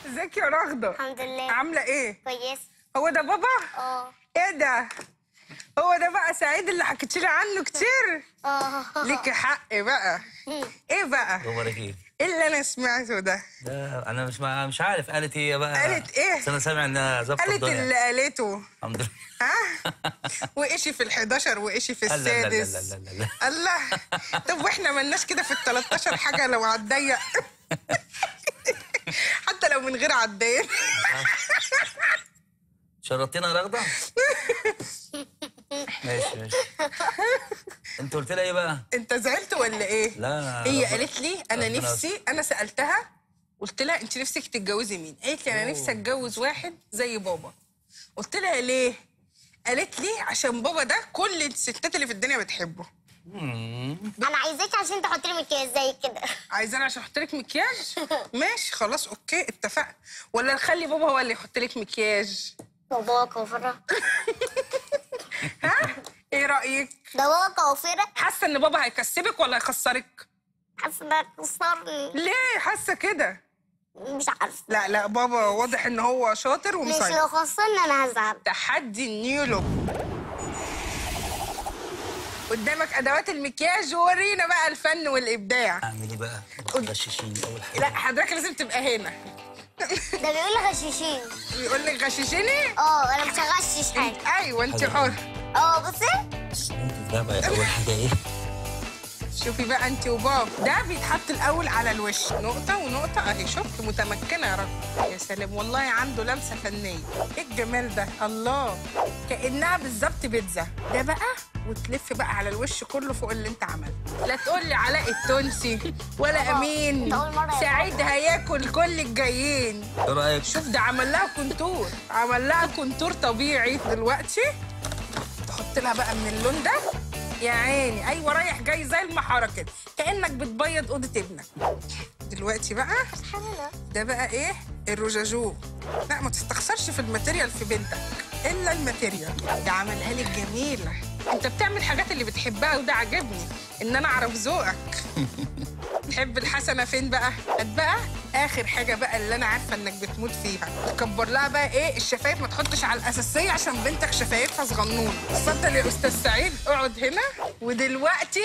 ازيك يا رغده الحمد لله عامله ايه كويس هو ده بابا اه ايه ده هو ده بقى سعيد اللي حكيت لي عنه كتير اه ليكي حق بقى ايه بقى اخبارك ايه؟ ايه اللي انا سمعته ده ده انا مش مع... مش عارف قالت ايه بقى قالت إيه؟ بس انا سامع انها ظابطه قالت الدنيا اللي قالته الحمد لله ها وإشي في ال11 وإشي في لا لا لا لا السادس لا لا لا. الله طب واحنا ملناش كده في ال13 حاجه لو عالضيق حتى لو من غير عداد شرطتينا يا رغده؟ ماشي ماشي انت قلت لها ايه بقى؟ انت زعلت ولا ايه لا هي ربنا- قالت لي انا ربنا نفسي انا سالتها قلت لها انت نفسك تتجوزي مين قالت لي انا نفسي اتجوز واحد زي بابا قلت لها ليه قالت لي عشان بابا ده كل الستات اللي في الدنيا بتحبه مم. انا عايزاك عشان تحط لي مكياج زي كده عايزاني عشان احط لك مكياج ماشي خلاص اوكي اتفقنا ولا نخلي بابا هو اللي يحط لك مكياج بابا كوفرة ها ايه رايك ده بابا كوفرة حاسه ان بابا هيكسبك ولا هيخسرك حاسه ده خسرني ليه حاسه كده مش عارفه لا لا بابا واضح ان هو شاطر مش ومسيطر لو خسرني انا هزعل تحدي النيو لوك قدامك ادوات المكياج وورينا بقى الفن والابداع اعمل ايه بقى؟ غششيني اول حاجه لا حضرتك لازم تبقى هنا ده بيقول لي غشاشين بيقول لك غششيني اه انا مش هغشش حاجه ايوه انت حلو. حر اه بصي انت ده بقى اول حاجه ايه؟ شوفي بقى انت وبابا ده بيتحط الاول على الوش نقطه ونقطه اهي شفت متمكنه يا رب يا سلام والله عنده لمسه فنيه ايه الجمال ده الله كانها بالظبط بيتزا ده بقى وتلف بقى على الوش كله فوق اللي انت عملته لا تقول لي علاء التونسي ولا بابا، امين انت أول مرة يا سعيد هياكل كل الجايين ايه رايك؟ شوف ده عمل لها كونتور عمل لها كونتور طبيعي دلوقتي تحط لها بقى من اللون ده يا عيني ايوه رايح جاي زي المحاره كده كانك بتبيض اوضه ابنك دلوقتي بقى حلوة ده بقى ايه الرجاجو لا ما تستخسرش في الماتيريال في بنتك الا الماتيريال ده عملها لك جميله انت بتعمل حاجات اللي بتحبها وده عجبني ان انا اعرف ذوقك تحب الحسنه فين بقى هات بقى اخر حاجه بقى اللي انا عارفه انك بتموت فيها تكبر لها بقى ايه الشفايف ما تحطش على الاساسيه عشان بنتك شفايفها صغنونه اتفضل يا استاذ سعيد اقعد هنا ودلوقتي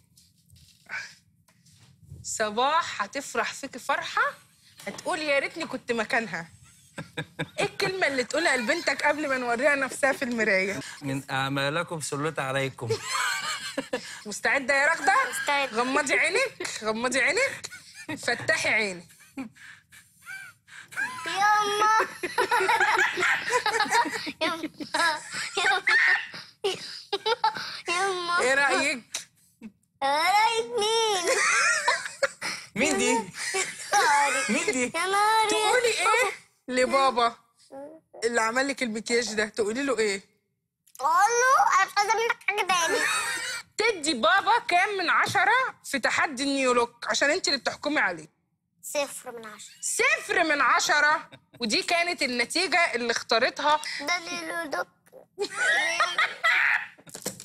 صباح هتفرح فيك فرحه هتقول يا ريتني كنت مكانها ايه الكلمه اللي تقولها لبنتك قبل ما نوريها نفسها في المرايه من اعمالكم سلط عليكم مستعده يا رغده مستعدة. غمضي عينك غمضي عينك فتحي عينك يما يما يما يما ايه رايك رايك مين؟ مين دي؟ ناري مين دي؟ يا ناري تقولي ايه لبابا اللي عمل لك المكياج ده تقولي له ايه قول له انا مش عايزه منك حاجه تاني تدي بابا كام من عشرة في تحدي النيو لوك عشان انت اللي بتحكمي عليه صفر من عشرة صفر من عشرة ودي كانت النتيجة اللي اختارتها ده ليلو دوك